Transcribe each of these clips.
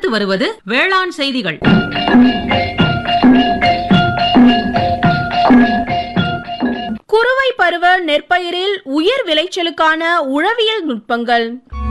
அடுத்து வருவது வேளாண் செய்திகள் குறுவை பருவ நெற்பயிரில் உயர் விளைச்சலுக்கான உழவியல் நுட்பங்கள்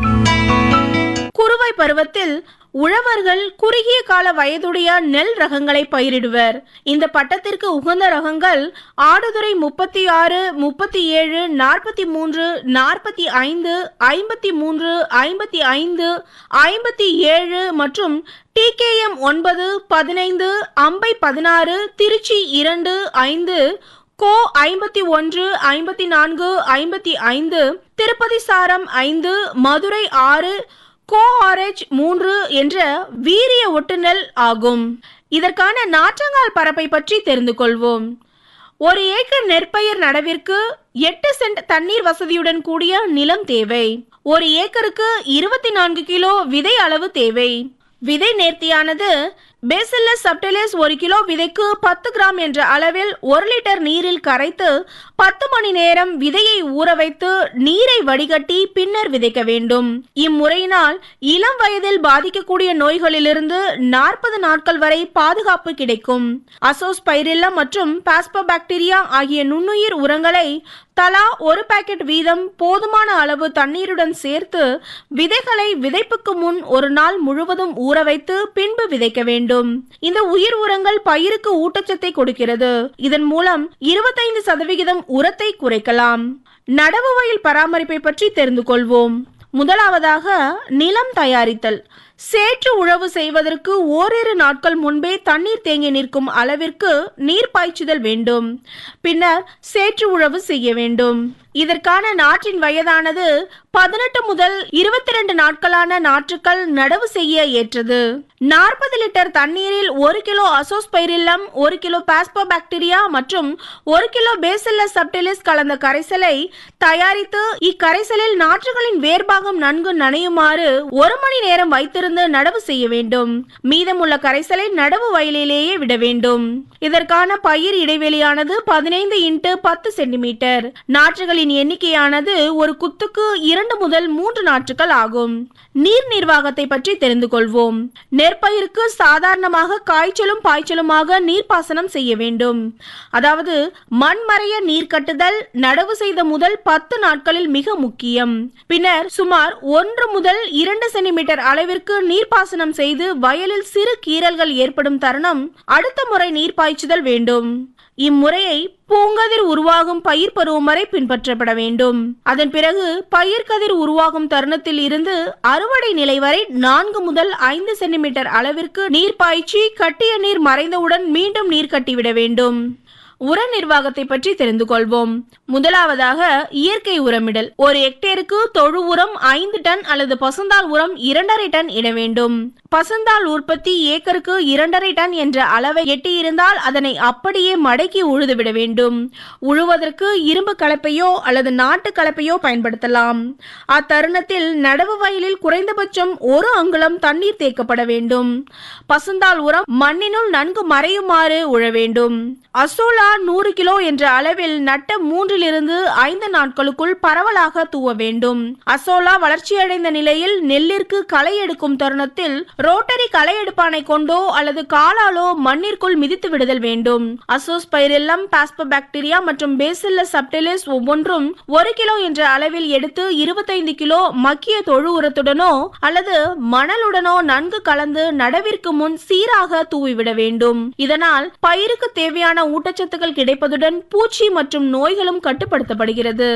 குறுவை பருவத்தில் உழவர்கள் குறுகிய கால வயதுடைய நெல் ரகங்களை பயிரிடுவர் இந்த பட்டத்திற்கு உகந்த ரகங்கள் ஆடுதுறை முப்பத்தி ஆறு முப்பத்தி ஏழு நாற்பத்தி மூன்று நாற்பத்தி ஐந்து ஐம்பத்தி மூன்று ஐம்பத்தி ஐந்து ஐம்பத்தி ஏழு மற்றும் டிகேஎம் ஒன்பது பதினைந்து அம்பை பதினாறு திருச்சி இரண்டு ஐந்து கோ ஐம்பத்தி ஒன்று ஐம்பத்தி நான்கு ஐம்பத்தி ஐந்து திருப்பதி சாரம் ஐந்து மதுரை ஆறு கோ ஆர்எச் மூன்று என்ற வீரிய ஒட்டுநெல் ஆகும் இதற்கான நாற்றங்கால் பரப்பை பற்றி தெரிந்து கொள்வோம் ஒரு ஏக்கர் நெற்பயிர் நடவிற்கு எட்டு சென்ட் தண்ணீர் வசதியுடன் கூடிய நிலம் தேவை ஒரு ஏக்கருக்கு இருபத்தி நான்கு கிலோ விதை அளவு தேவை விதை நேர்த்தியானது பேசில்லஸ் சப்டிலிஸ் ஒரு கிலோ விதைக்கு பத்து கிராம் என்ற அளவில் ஒரு லிட்டர் நீரில் கரைத்து பத்து மணி நேரம் விதையை ஊற வைத்து நீரை வடிகட்டி பின்னர் விதைக்க வேண்டும் இம்முறையினால் இளம் வயதில் பாதிக்கக்கூடிய நோய்களிலிருந்து நாற்பது நாட்கள் வரை பாதுகாப்பு கிடைக்கும் அசோஸ் பைரில்லா மற்றும் பாஸ்போபாக்டீரியா ஆகிய நுண்ணுயிர் உரங்களை தலா ஒரு பாக்கெட் வீதம் போதுமான அளவு தண்ணீருடன் சேர்த்து விதைகளை விதைப்புக்கு முன் ஒரு நாள் முழுவதும் ஊற வைத்து பின்பு விதைக்க வேண்டும் இந்த உயிர் உரங்கள் பயிருக்கு ஊட்டச்சத்தை கொடுக்கிறது இதன் மூலம் இருபத்தைந்து சதவிகிதம் உரத்தை குறைக்கலாம் நடவு வயல் பராமரிப்பை பற்றி தெரிந்து கொள்வோம் முதலாவதாக நிலம் தயாரித்தல் சேற்று உழவு செய்வதற்கு ஓரிரு நாட்கள் முன்பே தண்ணீர் தேங்கி நிற்கும் அளவிற்கு நீர் பாய்ச்சுதல் வேண்டும் பின்னர் சேற்று உழவு செய்ய வேண்டும் இதற்கான நாற்றின் வயதானது பதினெட்டு முதல் இருபத்தி ரெண்டு நாட்களான நாற்றுக்கள் நடவு செய்ய ஏற்றது நாற்பது லிட்டர் தண்ணீரில் ஒரு கிலோ அசோஸ்பைரில்லம் ஒரு கிலோ பாஸ்போபாக்டீரியா மற்றும் ஒரு கிலோ பேசில்லஸ் சப்டிலிஸ் கலந்த கரைசலை தயாரித்து இக்கரைசலில் நாற்றுகளின் வேர்பாகம் நன்கு நனையுமாறு ஒரு மணி நேரம் வைத்திருந்து நடவு செய்ய வேண்டும் மீதமுள்ள கரைசலை நடவு வயலிலேயே விட வேண்டும் இதற்கான பயிர் இடைவெளியானது பதினைந்து இன்ட்டு பத்து சென்டிமீட்டர் நாற்றுகளின் எண்ணிக்கையானது ஒரு குத்துக்கு இரண்டு முதல் மூன்று நாற்றுகள் ஆகும் நீர் நிர்வாகத்தை பற்றி தெரிந்து கொள்வோம் நெற்பயிருக்கு சாதாரணமாக காய்ச்சலும் பாய்ச்சலுமாக நீர்ப்பாசனம் செய்ய வேண்டும் அதாவது மண்மறைய நீர் கட்டுதல் நடவு செய்த முதல் பத்து நாட்களில் மிக முக்கியம் பின்னர் சுமார் ஒன்று முதல் இரண்டு சென்டிமீட்டர் அளவிற்கு நீர்ப்பாசனம் செய்து வயலில் சிறு கீறல்கள் ஏற்படும் தருணம் அடுத்த முறை நீர் பாய்ச்சுதல் வேண்டும் இம்முறையை பூங்கதிர் உருவாகும் பயிர் பருவம் வரை பின்பற்றப்பட வேண்டும் அதன் பிறகு பயிர்கதிர் உருவாகும் தருணத்தில் இருந்து அறுவடை நிலை வரை நான்கு முதல் ஐந்து சென்டிமீட்டர் அளவிற்கு நீர் பாய்ச்சி கட்டிய நீர் மறைந்தவுடன் மீண்டும் நீர் கட்டிவிட வேண்டும் உர நிர்வாகத்தை பற்றி தெரிந்து கொள்வோம் முதலாவதாக இயற்கை உரமிடல் ஒரு ஹெக்டேருக்கு தொழு உரம் ஐந்து டன் அல்லது பசுந்தாள் உரம் இரண்டரை டன் இட வேண்டும் பசுந்தாள் உற்பத்தி ஏக்கருக்கு இரண்டரை டன் என்ற அளவை எட்டியிருந்தால் அதனை அப்படியே மடக்கி உழுதுவிட வேண்டும் உழுவதற்கு இரும்பு கலப்பையோ அல்லது நாட்டு கலப்பையோ பயன்படுத்தலாம் அத்தருணத்தில் நடவு வயலில் குறைந்தபட்சம் ஒரு அங்குலம் தண்ணீர் தேக்கப்பட வேண்டும் பசுந்தாள் உரம் மண்ணினுள் நன்கு மறையுமாறு உழ வேண்டும் அசோலா நூறு கிலோ என்ற அளவில் நட்ட மூன்றிலிருந்து ஐந்து நாட்களுக்குள் பரவலாக தூவ வேண்டும் அசோலா வளர்ச்சியடைந்த நிலையில் நெல்லிற்கு களை எடுக்கும் தருணத்தில் ரோட்டரி களை எடுப்பானை கொண்டோ அல்லது காலாலோ மண்ணிற்குள் மிதித்து விடுதல் வேண்டும் அசோஸ் பைரெல்லம் பாஸ்போபாக்டீரியா மற்றும் பேசில்லஸ் சப்டிலிஸ் ஒவ்வொன்றும் ஒரு கிலோ என்ற அளவில் எடுத்து இருபத்தைந்து கிலோ மக்கிய தொழு உரத்துடனோ அல்லது மணலுடனோ நன்கு கலந்து நடவிற்கு முன் சீராக தூவிவிட வேண்டும் இதனால் பயிருக்கு தேவையான ஊட்டச்சத்துக்கள் கிடைப்பதுடன் பூச்சி மற்றும் நோய்களும் கட்டுப்படுத்தப்படுகிறது